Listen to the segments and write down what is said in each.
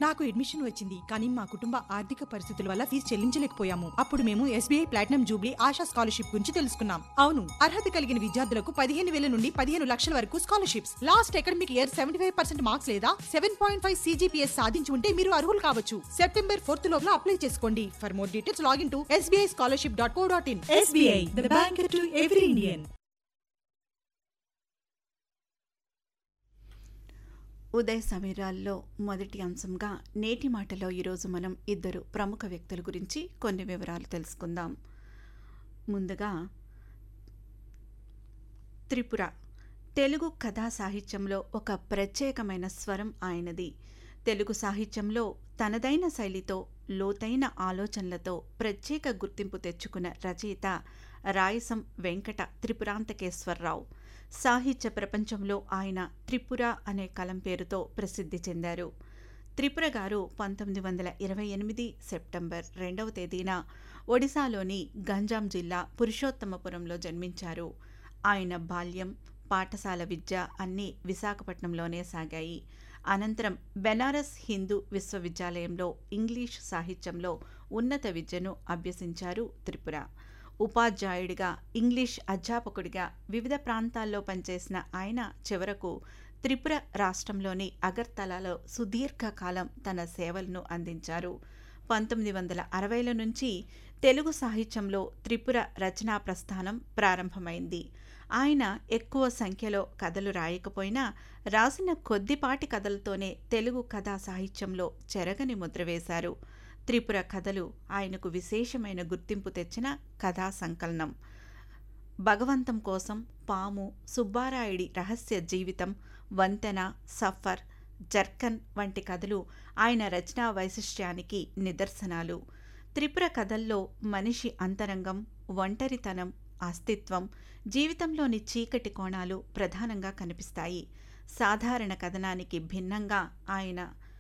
నాకు అడ్మిషన్ వచ్చింది కానీ మా కుటుంబ ఆర్థిక పరిస్థితుల వల్ల ఫీజు చెల్లించలేకపోయాము అప్పుడు మేము SBI platinum jubilee Asha scholarship గురించి తెలుసుకున్నాం అవును అర్హత కలిగిన విద్యార్థులకు పదిహేను వేల నుండి పదిహేను లక్షల వరకు scholarships last academic year seventy five percent marks లేదా సెవెన్ పాయింట్ ఫైవ్ సీజీపీఎస్ సాధించి ఉంటే మీరు అర్హులు కావచ్చు సెప్టెంబర్ ఫోర్త్ లోపల అప్లై చేసుకోండి for more details login to SBI scholarship dot co dot in SBI, the bank to every Indian. ఉదయ సమీరాల్లో మొదటి అంశంగా నేటి మాటలో ఈరోజు మనం ఇద్దరు ప్రముఖ వ్యక్తుల గురించి కొన్ని వివరాలు తెలుసుకుందాం ముందుగా త్రిపుర తెలుగు కథా సాహిత్యంలో ఒక ప్రత్యేకమైన స్వరం ఆయనది తెలుగు సాహిత్యంలో తనదైన శైలితో లోతైన ఆలోచనలతో ప్రత్యేక గుర్తింపు తెచ్చుకున్న రచయిత రాయసం వెంకట త్రిపురాంతకేశ్వరరావు సాహిత్య ప్రపంచంలో ఆయన త్రిపుర అనే కలం పేరుతో ప్రసిద్ధి చెందారు త్రిపుర గారు పంతొమ్మిది వందల ఇరవై ఎనిమిది సెప్టెంబర్ రెండవ తేదీన ఒడిశాలోని గంజాం జిల్లా పురుషోత్తమపురంలో జన్మించారు ఆయన బాల్యం పాఠశాల విద్య అన్నీ విశాఖపట్నంలోనే సాగాయి అనంతరం బెనారస్ హిందూ విశ్వవిద్యాలయంలో ఇంగ్లీష్ సాహిత్యంలో ఉన్నత విద్యను అభ్యసించారు త్రిపుర ఉపాధ్యాయుడిగా ఇంగ్లీష్ అధ్యాపకుడిగా వివిధ ప్రాంతాల్లో పనిచేసిన ఆయన చివరకు త్రిపుర రాష్ట్రంలోని అగర్తలలో సుదీర్ఘకాలం తన సేవలను అందించారు పంతొమ్మిది వందల అరవైల నుంచి తెలుగు సాహిత్యంలో త్రిపుర రచనా ప్రస్థానం ప్రారంభమైంది ఆయన ఎక్కువ సంఖ్యలో కథలు రాయకపోయినా రాసిన కొద్దిపాటి కథలతోనే తెలుగు కథా సాహిత్యంలో చెరగని ముద్ర వేశారు త్రిపుర కథలు ఆయనకు విశేషమైన గుర్తింపు తెచ్చిన కథా సంకలనం భగవంతం కోసం పాము సుబ్బారాయుడి రహస్య జీవితం వంతెన సఫర్ జర్కన్ వంటి కథలు ఆయన రచనా వైశిష్ట్యానికి నిదర్శనాలు త్రిపుర కథల్లో మనిషి అంతరంగం ఒంటరితనం అస్తిత్వం జీవితంలోని చీకటి కోణాలు ప్రధానంగా కనిపిస్తాయి సాధారణ కథనానికి భిన్నంగా ఆయన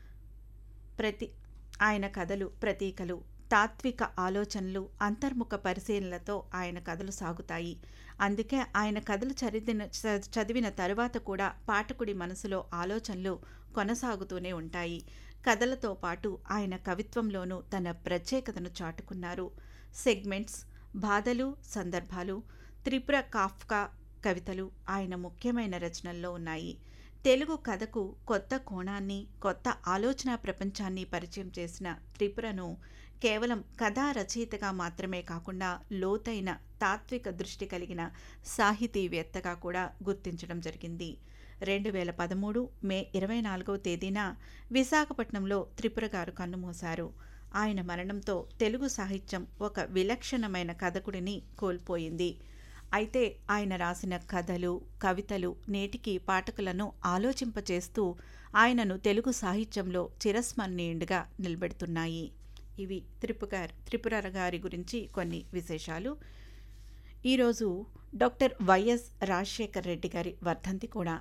ప్రతి ఆయన కథలు ప్రతీకలు తాత్విక ఆలోచనలు అంతర్ముఖ పరిశీలనలతో ఆయన కథలు సాగుతాయి అందుకే ఆయన కథలు చదివిన చ- చదివిన తరువాత కూడా పాఠకుడి మనసులో ఆలోచనలు కొనసాగుతూనే ఉంటాయి కథలతో పాటు ఆయన కవిత్వంలోనూ తన ప్రత్యేకతను చాటుకున్నారు సెగ్మెంట్స్ బాధలు సందర్భాలు త్రిపుర కాఫ్కా కవితలు ఆయన ముఖ్యమైన రచనల్లో ఉన్నాయి తెలుగు కథకు కొత్త కోణాన్ని కొత్త ఆలోచన ప్రపంచాన్ని పరిచయం చేసిన త్రిపురను కేవలం కథా రచయితగా మాత్రమే కాకుండా లోతైన తాత్విక దృష్టి కలిగిన సాహితీవేత్తగా కూడా గుర్తించడం జరిగింది రెండు వేల పదమూడు మే ఇరవై నాలుగవ తేదీన విశాఖపట్నంలో త్రిపుర గారు కన్నుమూశారు ఆయన మరణంతో తెలుగు సాహిత్యం ఒక విలక్షణమైన కథకుడిని కోల్పోయింది అయితే ఆయన రాసిన కథలు కవితలు నేటికి పాఠకులను ఆలోచింపచేస్తూ ఆయనను తెలుగు సాహిత్యంలో చిరస్మరణీయుడిగా నిలబెడుతున్నాయి ఇవి త్రిపుర త్రిపుర గారి గురించి కొన్ని విశేషాలు ఈరోజు డాక్టర్ వైఎస్ రాజశేఖర్ రెడ్డి గారి వర్ధంతి కూడా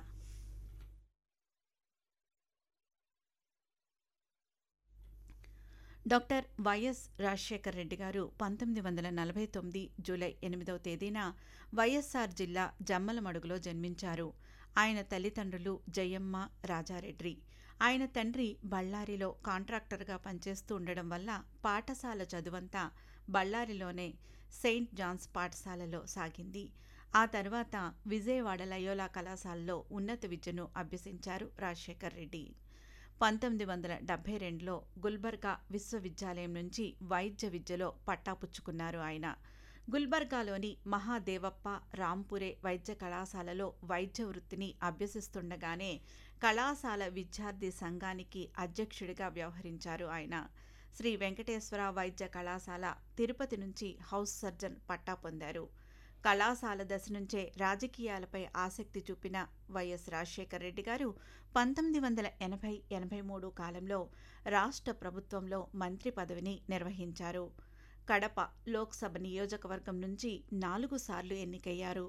డాక్టర్ వైఎస్ రాజశేఖర్ రెడ్డి గారు పంతొమ్మిది వందల నలభై తొమ్మిది జూలై ఎనిమిదవ తేదీన వైఎస్ఆర్ జిల్లా జమ్మలమడుగులో జన్మించారు ఆయన తల్లిదండ్రులు జయమ్మ రాజారెడ్డి ఆయన తండ్రి బళ్ళారిలో కాంట్రాక్టర్గా పనిచేస్తూ ఉండడం వల్ల పాఠశాల చదువంతా బళ్ళారిలోనే సెయింట్ జాన్స్ పాఠశాలలో సాగింది ఆ తర్వాత విజయవాడ లయోలా కళాశాలలో ఉన్నత విద్యను అభ్యసించారు రాజశేఖర్ రెడ్డి పంతొమ్మిది వందల డెబ్బై రెండులో గుల్బర్గా విశ్వవిద్యాలయం నుంచి వైద్య విద్యలో పట్టాపుచ్చుకున్నారు ఆయన గుల్బర్గాలోని మహాదేవప్ప రాంపురే వైద్య కళాశాలలో వైద్య వృత్తిని అభ్యసిస్తుండగానే కళాశాల విద్యార్థి సంఘానికి అధ్యక్షుడిగా వ్యవహరించారు ఆయన శ్రీ వెంకటేశ్వర వైద్య కళాశాల తిరుపతి నుంచి హౌస్ సర్జన్ పట్టా పొందారు కళాశాల దశ నుంచే రాజకీయాలపై ఆసక్తి చూపిన వైఎస్ రాజశేఖర రెడ్డి గారు పంతొమ్మిది వందల ఎనభై ఎనభై మూడు కాలంలో రాష్ట్ర ప్రభుత్వంలో మంత్రి పదవిని నిర్వహించారు కడప లోక్సభ నియోజకవర్గం నుంచి నాలుగు సార్లు ఎన్నికయ్యారు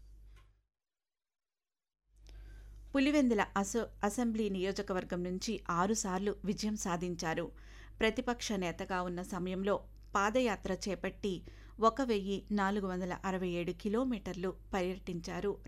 పులివెందుల అసో అసెంబ్లీ నియోజకవర్గం నుంచి ఆరుసార్లు విజయం సాధించారు ప్రతిపక్ష నేతగా ఉన్న సమయంలో పాదయాత్ర చేపట్టి ఒక వెయ్యి నాలుగు వందల అరవై ఏడు కిలోమీటర్లు పర్యటించారు